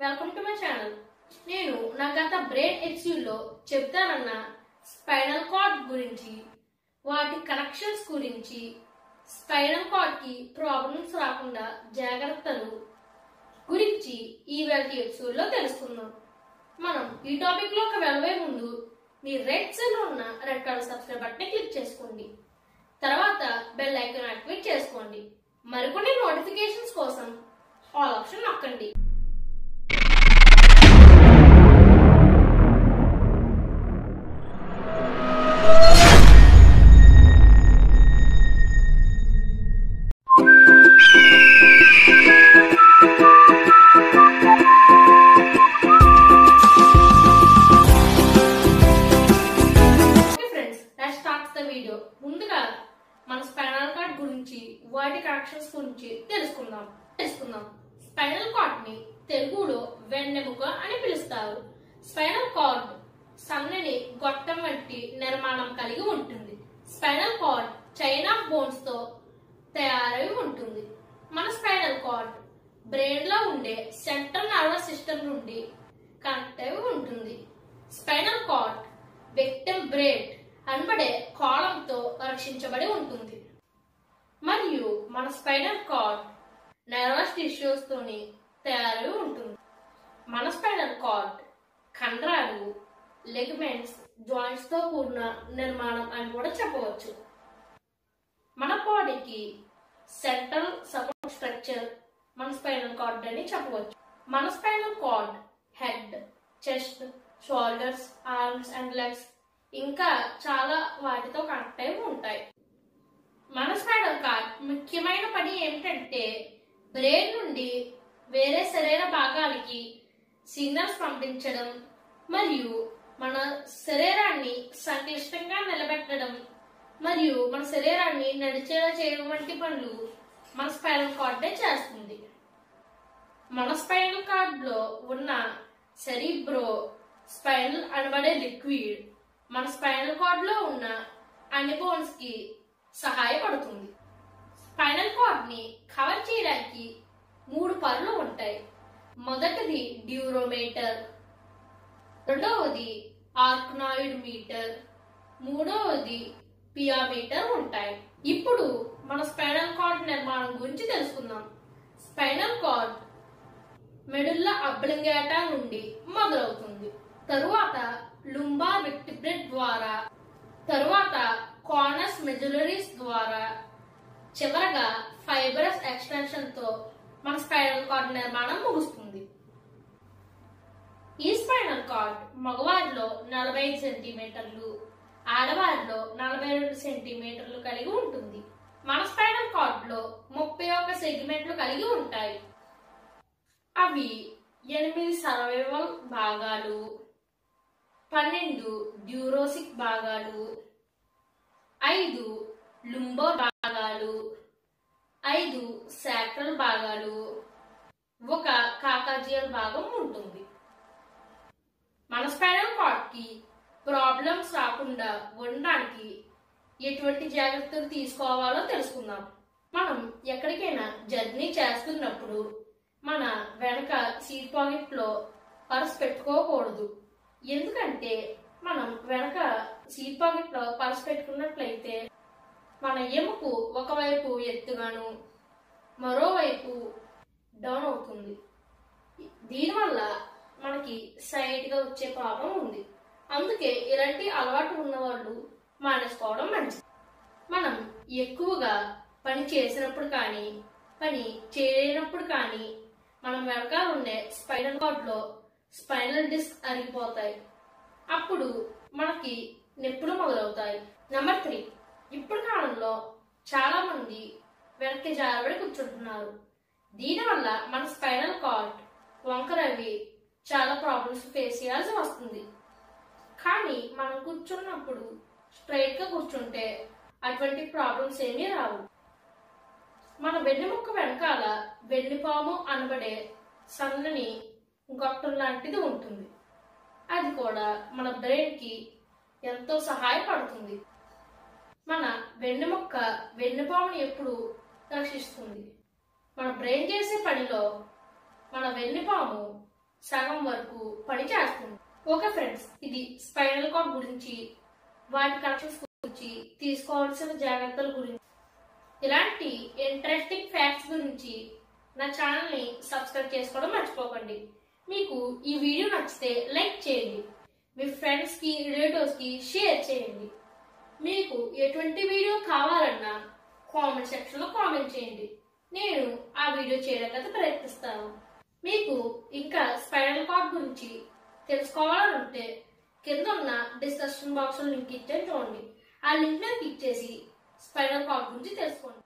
welcome to my channel నేను నా గత బ్రెయిన్ ఎక్స్యూలో చెప్తానన్న స్పైనల్ కార్డ్ గురించి వాటి కనెక్షన్స్ గురించి స్పైనల్ కార్డ్ కి ప్రాబ్లమ్స్ రాకుండా జాగ్రత్తలు గురించి ఈ వెల్టీ ఎపిసోడ్లో తెలుసుకుందాం మనం ఈ టాపిక్ లోకి వెళ్ళబోయే ముందు మీ రెడ్ సెల్ ఉన్న red colour subscribe button click చేసుకోండి తర్వాత బెల్ ఐకాన్ యాక్టివేట్ చేసుకోండి మరికొన్ని నోటిఫికేషన్స్ కోసం ఆల్ ఆప్షన్ నొక్కండి okay friends let's start the video ముందుగా మన స్పైనల్ కార్డ్ గురించి వాటి కనెక్షన్స్ గురించి తెలుసుకుందాం తెలుసుకుందాం స్పైనల్ కార్డ్ ని తెలుగులో వెన్నెముక అని పిలుస్తారు స్పైనల్ కార్డ్ సన్నని గొట్టం వంటి నిర్మాణం కలిగి ఉంటుంది spinal cord chain of bones తో తయారై ఉంటుంది మన స్పైనల్ కార్డ్ బ్రెయిన్ లో ఉండే సెంట్రల్ నర్వస్ సిస్టమ్ నుండి కనెక్ట్ అయి ఉంటుంది స్పైనల్ కార్డ్ విక్టిమ్ బ్రేడ్ అనబడే కాలంతో రక్షించబడి ఉంటుంది మరియు మన స్పైనల్ కార్డ్ నర్వస్ టిష్యూస్ తోని తయారై ఉంటుంది మన స్పైనల్ కార్డ్ కండరాలు లెగ్మెంట్స్ జాయింట్స్ తో కూడిన నిర్మాణం అని కూడా చెప్పవచ్చు మన బాడీకి సెంట్రల్ సపోర్ట్ స్ట్రక్చర్ మన స్పైనల్ కార్డ్ అని చెప్పవచ్చు మన spinal cord head chest shoulders arms and legs ఇంకా చాలా వాటితో కనెక్ట్ అయి ఉంటాయి మన స్పైనల్ కార్డ్ ముఖ్యమైన పని ఏమిటంటే బ్రెయిన్ నుండి వేరే శరీర భాగాలకి సిగ్నల్స్ పంపించడం మరియు మన శరీరాన్ని సంక్లిష్టంగా నిలబెట్టడం మరియు మన శరీరాన్ని నడిచేలా చేయడం వంటి పనులు మన స్పైనల్ కార్డే చేస్తుంది మన స్పైనల్ కార్డ్ లో ఉన్న సెరిబ్రో స్పైనల్ అనబడే లిక్విడ్ మన స్పైనల్ కార్డ్ లో ఉన్న అన్ని బోన్స్ కి సహాయపడుతుంది స్పైనల్ కార్డ్ ని కవర్ చేయడానికి మూడు పనులు ఉంటాయి మొదటిది డ్యూరోమీటర్ రెండవది ఆర్కనాయిడ్ మీటర్ మూడవది పియామీటర్ ఉంటాయి ఇప్పుడు మన స్పైనల్ కార్డ్ నిర్మాణం గురించి తెలుసుకుందాం స్పైనల్ కార్డ్ మెడుల్ల అబ్లింగేటా నుండి మొదలవుతుంది తరువాత లుంబార్ విక్టిబ్రెడ్ ద్వారా తరువాత కార్నస్ మెజులరీస్ ద్వారా చివరగా ఫైబరస్ ఎక్స్టెన్షన్ తో మన స్పైనల్ కార్డ్ నిర్మాణం ముగుస్తుంది ఈ స్పైనల్ కార్డ్ మగవారిలో నలభై ఐదు సెంటీమీటర్లు ఆడవారిలో నలభై రెండు సెంటీమీటర్లు కలిగి ఉంటుంది మన స్పైనల్ కార్డ్ లో ముప్పై ఒక్క సెగ్మెంట్లు కలిగి ఉంటాయి అవి ఎనిమిది సర్వైవల్ భాగాలు పన్నెండు డ్యూరోసిక్ భాగాలు ఐదు లుంబో భాగాలు ఐదు శాక్రల్ భాగాలు ఒక కాకాజియల్ భాగం ఉంటుంది మన స్పైనల్ కార్డ్ కి ప్రాబ్లమ్స్ రాకుండా ఉండడానికి ఎటువంటి జాగ్రత్తలు తీసుకోవాలో తెలుసుకుందాం మనం ఎక్కడికైనా జర్నీ చేస్తున్నప్పుడు మన వెనక సీట్ పాకెట్ లో పర్స్ పెట్టుకోకూడదు ఎందుకంటే మనం వెనక సీట్ పాకెట్ లో పర్స్ పెట్టుకున్నట్లయితే మన ఎముకు ఒకవైపు ఎత్తుగాను మరోవైపు డౌన్ అవుతుంది దీనివల్ల మనకి సైడ్ గా వచ్చే ప్రాబ్లం ఉంది అందుకే ఇలాంటి అలవాటు ఉన్న వాళ్ళు మానేసుకోవడం మంచిది మనం ఎక్కువగా పని చేసినప్పుడు కానీ పని చేయనప్పుడు కానీ మనం వెనకాల ఉండే స్పైనల్ కార్డ్ లో స్పైనల్ డిస్క్ అరిగిపోతాయి అప్పుడు మనకి నొప్పులు మొదలవుతాయి నెంబర్ త్రీ ఇప్పుడు కాలంలో చాలా మంది వెనక్కి జారబడి కూర్చుంటున్నారు దీనివల్ల మన స్పైనల్ కార్డ్ వంకరవి చాలా ప్రాబ్లమ్స్ ఫేస్ చేయాల్సి వస్తుంది కానీ మనం కూర్చున్నప్పుడు స్ట్రైట్ గా కూర్చుంటే అటువంటి ప్రాబ్లమ్స్ ఏమీ రావు మన వెన్నెముక్క వెనకాల వెన్నుపాము అనబడే సన్నని గొట్టం లాంటిది ఉంటుంది అది కూడా మన బ్రెయిన్ కి ఎంతో సహాయపడుతుంది మన వెన్నెముక్క వెన్నుపాముని ఎప్పుడు రక్షిస్తుంది మన బ్రెయిన్ చేసే పనిలో మన వెన్నుపాము సగం వరకు పని చేస్తుంది ఓకే ఫ్రెండ్స్ ఇది స్పైనల్ కార్డ్ గురించి వాటి కరెక్షన్స్ గురించి తీసుకోవాల్సిన జాగ్రత్తల గురించి ఇలాంటి ఇంట్రెస్టింగ్ ఫ్యాక్ట్స్ గురించి నా ఛానల్ని సబ్స్క్రైబ్ చేసుకోవడం మర్చిపోకండి మీకు ఈ వీడియో నచ్చితే లైక్ చేయండి మీ ఫ్రెండ్స్కి రిలేటివ్స్కి షేర్ చేయండి మీకు ఎటువంటి వీడియో కావాలన్నా కామెంట్ సెక్షన్లో కామెంట్ చేయండి నేను ఆ వీడియో చేయడానికి ప్రయత్నిస్తాను మీకు ఇంకా స్పైనల్ కార్డ్ గురించి తెలుసుకోవాలనుంటే కింద ఉన్న డిస్క్రిప్షన్ బాక్స్ లింక్ ఇచ్చే చూడండి ఆ లింక్ మీద క్లిక్ చేసి స్పైనల్ కార్డ్ గురించి తెలుసుకోండి